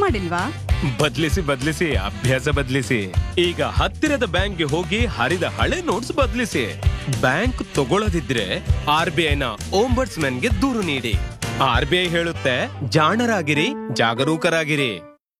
ಮಾಡಿಲ್ವಾ ಬದ್ಲಿಸಿ ಬದ್ಲಿಸಿ ಅಭ್ಯಾಸ ಬದ್ಲಿಸಿ ಈಗ ಹತ್ತಿರದ ಬ್ಯಾಂಕ್ಗೆ ಹೋಗಿ ಹರಿದ ಹಳೆ ನೋಟ್ಸ್ ಬದ್ಲಿಸಿ ಬ್ಯಾಂಕ್ ತಗೊಳ್ಳದಿದ್ರೆ ಆರ್ ಬಿ ಐನ ಗೆ ದೂರು ನೀಡಿ ಆರ್ ಬಿ ಐ ಹೇಳುತ್ತೆ ಜಾಣರಾಗಿರಿ ಜಾಗರೂಕರಾಗಿರಿ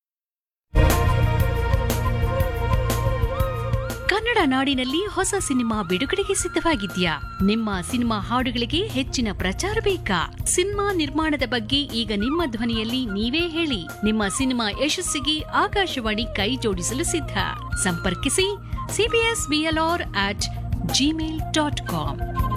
ಕನ್ನಡ ನಾಡಿನಲ್ಲಿ ಹೊಸ ಸಿನಿಮಾ ಬಿಡುಗಡೆಗೆ ಸಿದ್ಧವಾಗಿದ್ಯಾ ನಿಮ್ಮ ಸಿನಿಮಾ ಹಾಡುಗಳಿಗೆ ಹೆಚ್ಚಿನ ಪ್ರಚಾರ ಬೇಕಾ ಸಿನಿಮಾ ನಿರ್ಮಾಣದ ಬಗ್ಗೆ ಈಗ ನಿಮ್ಮ ಧ್ವನಿಯಲ್ಲಿ ನೀವೇ ಹೇಳಿ ನಿಮ್ಮ ಸಿನಿಮಾ ಯಶಸ್ಸಿಗೆ ಆಕಾಶವಾಣಿ ಕೈ ಜೋಡಿಸಲು ಸಿದ್ಧ ಸಂಪರ್ಕಿಸಿ CBS BLR at Gmail dot com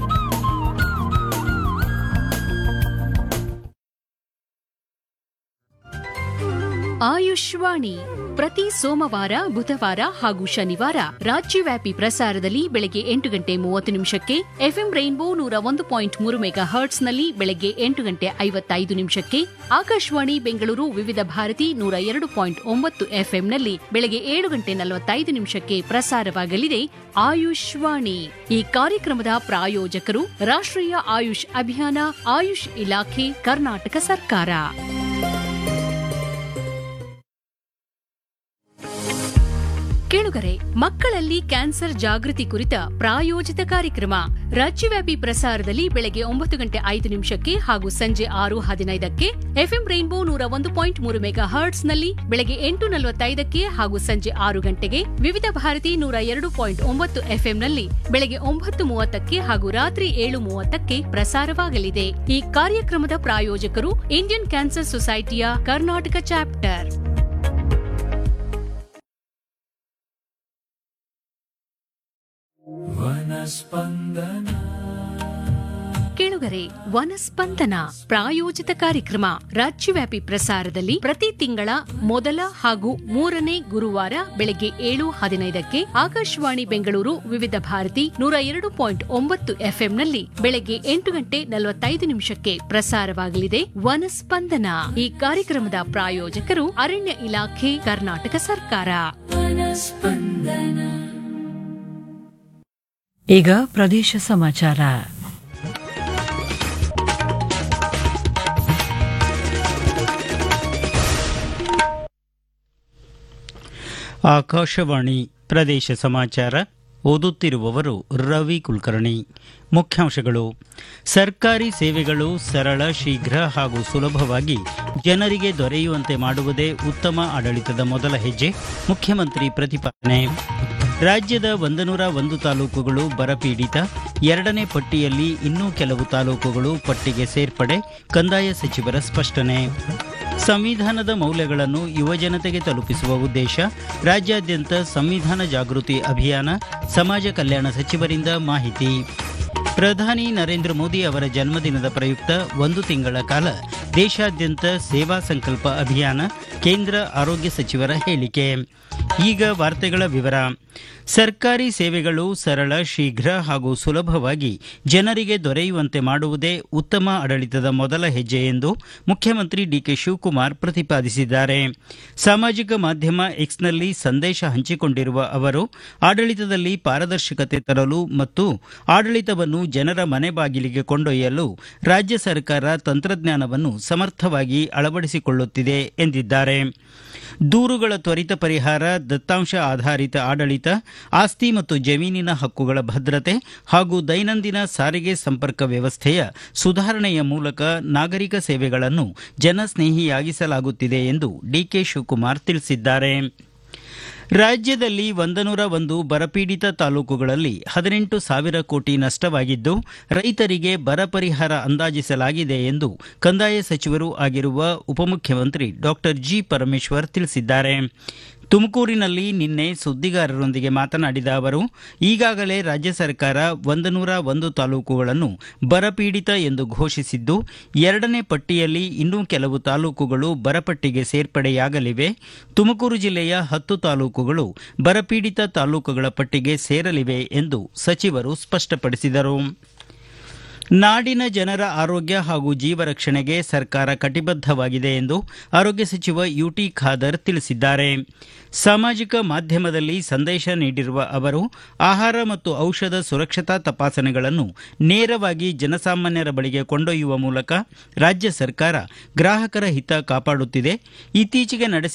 Ayushvani ಪ್ರತಿ ಸೋಮವಾರ ಬುಧವಾರ ಹಾಗೂ ಶನಿವಾರ ರಾಜ್ಯವ್ಯಾಪಿ ಪ್ರಸಾರದಲ್ಲಿ ಬೆಳಗ್ಗೆ ಎಂಟು ಗಂಟೆ ಮೂವತ್ತು ನಿಮಿಷಕ್ಕೆ ಎಫ್ಎಂ ರೈನ್ಬೋ ನೂರ ಒಂದು ಪಾಯಿಂಟ್ ಮೂರು ಮೆಗಾ ಹರ್ಟ್ಸ್ನಲ್ಲಿ ಬೆಳಗ್ಗೆ ಎಂಟು ಗಂಟೆ ಐವತ್ತೈದು ನಿಮಿಷಕ್ಕೆ ಆಕಾಶವಾಣಿ ಬೆಂಗಳೂರು ವಿವಿಧ ಭಾರತಿ ನೂರ ಎರಡು ಪಾಯಿಂಟ್ ಒಂಬತ್ತು ಎಫ್ಎಂನಲ್ಲಿ ಬೆಳಗ್ಗೆ ಏಳು ಗಂಟೆ ನಲವತ್ತೈದು ನಿಮಿಷಕ್ಕೆ ಪ್ರಸಾರವಾಗಲಿದೆ ಆಯುಷ್ವಾಣಿ ಈ ಕಾರ್ಯಕ್ರಮದ ಪ್ರಾಯೋಜಕರು ರಾಷ್ಟ್ರೀಯ ಆಯುಷ್ ಅಭಿಯಾನ ಆಯುಷ್ ಇಲಾಖೆ ಕರ್ನಾಟಕ ಸರ್ಕಾರ ಕೇಳುಗರೆ ಮಕ್ಕಳಲ್ಲಿ ಕ್ಯಾನ್ಸರ್ ಜಾಗೃತಿ ಕುರಿತ ಪ್ರಾಯೋಜಿತ ಕಾರ್ಯಕ್ರಮ ರಾಜ್ಯವ್ಯಾಪಿ ಪ್ರಸಾರದಲ್ಲಿ ಬೆಳಗ್ಗೆ ಒಂಬತ್ತು ಗಂಟೆ ಐದು ನಿಮಿಷಕ್ಕೆ ಹಾಗೂ ಸಂಜೆ ಆರು ಹದಿನೈದಕ್ಕೆ ಎಫ್ಎಂ ರೈನ್ಬೋ ನೂರ ಒಂದು ಪಾಯಿಂಟ್ ಮೂರು ಮೆಗಾ ಹರ್ಟ್ಸ್ನಲ್ಲಿ ಬೆಳಗ್ಗೆ ಎಂಟು ನಲವತ್ತೈದಕ್ಕೆ ಹಾಗೂ ಸಂಜೆ ಆರು ಗಂಟೆಗೆ ವಿವಿಧ ಭಾರತಿ ನೂರ ಎರಡು ಪಾಯಿಂಟ್ ಒಂಬತ್ತು ಎಫ್ಎಂನಲ್ಲಿ ಬೆಳಗ್ಗೆ ಒಂಬತ್ತು ಮೂವತ್ತಕ್ಕೆ ಹಾಗೂ ರಾತ್ರಿ ಏಳು ಮೂವತ್ತಕ್ಕೆ ಪ್ರಸಾರವಾಗಲಿದೆ ಈ ಕಾರ್ಯಕ್ರಮದ ಪ್ರಾಯೋಜಕರು ಇಂಡಿಯನ್ ಕ್ಯಾನ್ಸರ್ ಸೊಸೈಟಿಯ ಕರ್ನಾಟಕ ಚಾಪ್ಟರ್ ಕೇಳುಗರೆ ವನಸ್ಪಂದನ ಪ್ರಾಯೋಜಿತ ಕಾರ್ಯಕ್ರಮ ರಾಜ್ಯವ್ಯಾಪಿ ಪ್ರಸಾರದಲ್ಲಿ ಪ್ರತಿ ತಿಂಗಳ ಮೊದಲ ಹಾಗೂ ಮೂರನೇ ಗುರುವಾರ ಬೆಳಗ್ಗೆ ಏಳು ಹದಿನೈದಕ್ಕೆ ಆಕಾಶವಾಣಿ ಬೆಂಗಳೂರು ವಿವಿಧ ಭಾರತಿ ನೂರ ಎರಡು ಪಾಯಿಂಟ್ ಒಂಬತ್ತು ಎಫ್ಎಂನಲ್ಲಿ ಬೆಳಗ್ಗೆ ಎಂಟು ಗಂಟೆ ನಲವತ್ತೈದು ನಿಮಿಷಕ್ಕೆ ಪ್ರಸಾರವಾಗಲಿದೆ ವನಸ್ಪಂದನ ಈ ಕಾರ್ಯಕ್ರಮದ ಪ್ರಾಯೋಜಕರು ಅರಣ್ಯ ಇಲಾಖೆ ಕರ್ನಾಟಕ ಸರ್ಕಾರ ಈಗ ಪ್ರದೇಶ ಸಮಾಚಾರ ಆಕಾಶವಾಣಿ ಪ್ರದೇಶ ಸಮಾಚಾರ ಓದುತ್ತಿರುವವರು ರವಿ ಕುಲಕರ್ಣಿ ಮುಖ್ಯಾಂಶಗಳು ಸರ್ಕಾರಿ ಸೇವೆಗಳು ಸರಳ ಶೀಘ್ರ ಹಾಗೂ ಸುಲಭವಾಗಿ ಜನರಿಗೆ ದೊರೆಯುವಂತೆ ಮಾಡುವುದೇ ಉತ್ತಮ ಆಡಳಿತದ ಮೊದಲ ಹೆಜ್ಜೆ ಮುಖ್ಯಮಂತ್ರಿ ಪ್ರತಿಪಾದನೆ ರಾಜ್ಯದ ಒಂದನೂರ ಒಂದು ತಾಲೂಕುಗಳು ಬರಪೀಡಿತ ಎರಡನೇ ಪಟ್ಟಿಯಲ್ಲಿ ಇನ್ನೂ ಕೆಲವು ತಾಲೂಕುಗಳು ಪಟ್ಟಿಗೆ ಸೇರ್ಪಡೆ ಕಂದಾಯ ಸಚಿವರ ಸ್ಪಷ್ಟನೆ ಸಂವಿಧಾನದ ಮೌಲ್ಯಗಳನ್ನು ಯುವಜನತೆಗೆ ತಲುಪಿಸುವ ಉದ್ದೇಶ ರಾಜ್ಯಾದ್ಯಂತ ಸಂವಿಧಾನ ಜಾಗೃತಿ ಅಭಿಯಾನ ಸಮಾಜ ಕಲ್ಯಾಣ ಸಚಿವರಿಂದ ಮಾಹಿತಿ ಪ್ರಧಾನಿ ನರೇಂದ್ರ ಮೋದಿ ಅವರ ಜನ್ಮದಿನದ ಪ್ರಯುಕ್ತ ಒಂದು ತಿಂಗಳ ಕಾಲ ದೇಶಾದ್ಯಂತ ಸೇವಾ ಸಂಕಲ್ಪ ಅಭಿಯಾನ ಕೇಂದ್ರ ಆರೋಗ್ಯ ಸಚಿವರ ಹೇಳಿಕೆ ಈಗ ವಾರ್ತೆಗಳ ವಿವರ ಸರ್ಕಾರಿ ಸೇವೆಗಳು ಸರಳ ಶೀಘ್ರ ಹಾಗೂ ಸುಲಭವಾಗಿ ಜನರಿಗೆ ದೊರೆಯುವಂತೆ ಮಾಡುವುದೇ ಉತ್ತಮ ಆಡಳಿತದ ಮೊದಲ ಹೆಜ್ಜೆ ಎಂದು ಮುಖ್ಯಮಂತ್ರಿ ಡಿಕೆ ಶಿವಕುಮಾರ್ ಪ್ರತಿಪಾದಿಸಿದ್ದಾರೆ ಸಾಮಾಜಿಕ ಮಾಧ್ಯಮ ಎಕ್ಸ್ನಲ್ಲಿ ಸಂದೇಶ ಹಂಚಿಕೊಂಡಿರುವ ಅವರು ಆಡಳಿತದಲ್ಲಿ ಪಾರದರ್ಶಕತೆ ತರಲು ಮತ್ತು ಆಡಳಿತವನ್ನು ಜನರ ಮನೆ ಬಾಗಿಲಿಗೆ ಕೊಂಡೊಯ್ಯಲು ರಾಜ್ಯ ಸರ್ಕಾರ ತಂತ್ರಜ್ಞಾನವನ್ನು ಸಮರ್ಥವಾಗಿ ಅಳವಡಿಸಿಕೊಳ್ಳುತ್ತಿದೆ ಎಂದಿದ್ದಾರೆ ದೂರುಗಳ ತ್ವರಿತ ಪರಿಹಾರ ದತ್ತಾಂಶ ಆಧಾರಿತ ಆಡಳಿತ ಆಸ್ತಿ ಮತ್ತು ಜಮೀನಿನ ಹಕ್ಕುಗಳ ಭದ್ರತೆ ಹಾಗೂ ದೈನಂದಿನ ಸಾರಿಗೆ ಸಂಪರ್ಕ ವ್ಯವಸ್ಥೆಯ ಸುಧಾರಣೆಯ ಮೂಲಕ ನಾಗರಿಕ ಸೇವೆಗಳನ್ನು ಜನಸ್ನೇಹಿಯಾಗಿಸಲಾಗುತ್ತಿದೆ ಎಂದು ಡಿಕೆ ಶಿವಕುಮಾರ್ ತಿಳಿಸಿದ್ದಾರೆ ರಾಜ್ಯದಲ್ಲಿ ಒಂದನೂರ ಒಂದು ಬರಪೀಡಿತ ತಾಲೂಕುಗಳಲ್ಲಿ ಹದಿನೆಂಟು ಸಾವಿರ ಕೋಟಿ ನಷ್ಟವಾಗಿದ್ದು ರೈತರಿಗೆ ಬರ ಪರಿಹಾರ ಅಂದಾಜಿಸಲಾಗಿದೆ ಎಂದು ಕಂದಾಯ ಸಚಿವರೂ ಆಗಿರುವ ಉಪಮುಖ್ಯಮಂತ್ರಿ ಡಾಕ್ಟರ್ ಜಿ ಪರಮೇಶ್ವರ್ ತಿಳಿಸಿದ್ದಾರೆ ತುಮಕೂರಿನಲ್ಲಿ ನಿನ್ನೆ ಸುದ್ದಿಗಾರರೊಂದಿಗೆ ಮಾತನಾಡಿದ ಅವರು ಈಗಾಗಲೇ ರಾಜ್ಯ ಸರ್ಕಾರ ಒಂದನೂರ ಒಂದು ತಾಲೂಕುಗಳನ್ನು ಬರಪೀಡಿತ ಎಂದು ಘೋಷಿಸಿದ್ದು ಎರಡನೇ ಪಟ್ಟಿಯಲ್ಲಿ ಇನ್ನೂ ಕೆಲವು ತಾಲೂಕುಗಳು ಬರಪಟ್ಟಿಗೆ ಸೇರ್ಪಡೆಯಾಗಲಿವೆ ತುಮಕೂರು ಜಿಲ್ಲೆಯ ಹತ್ತು ತಾಲೂಕುಗಳು ಬರಪೀಡಿತ ತಾಲೂಕುಗಳ ಪಟ್ಟಿಗೆ ಸೇರಲಿವೆ ಎಂದು ಸಚಿವರು ಸ್ಪಷ್ಟಪಡಿಸಿದರು ನಾಡಿನ ಜನರ ಆರೋಗ್ಯ ಹಾಗೂ ಜೀವ ರಕ್ಷಣೆಗೆ ಸರ್ಕಾರ ಕಟಿಬದ್ಧವಾಗಿದೆ ಎಂದು ಆರೋಗ್ಯ ಸಚಿವ ಯುಟಿ ಖಾದರ್ ತಿಳಿಸಿದ್ದಾರೆ ಸಾಮಾಜಿಕ ಮಾಧ್ಯಮದಲ್ಲಿ ಸಂದೇಶ ನೀಡಿರುವ ಅವರು ಆಹಾರ ಮತ್ತು ಔಷಧ ಸುರಕ್ಷತಾ ತಪಾಸಣೆಗಳನ್ನು ನೇರವಾಗಿ ಜನಸಾಮಾನ್ಯರ ಬಳಿಗೆ ಕೊಂಡೊಯ್ಯುವ ಮೂಲಕ ರಾಜ್ಯ ಸರ್ಕಾರ ಗ್ರಾಹಕರ ಹಿತ ಕಾಪಾಡುತ್ತಿದೆ ಇತ್ತೀಚೆಗೆ ನಡೆಸಿ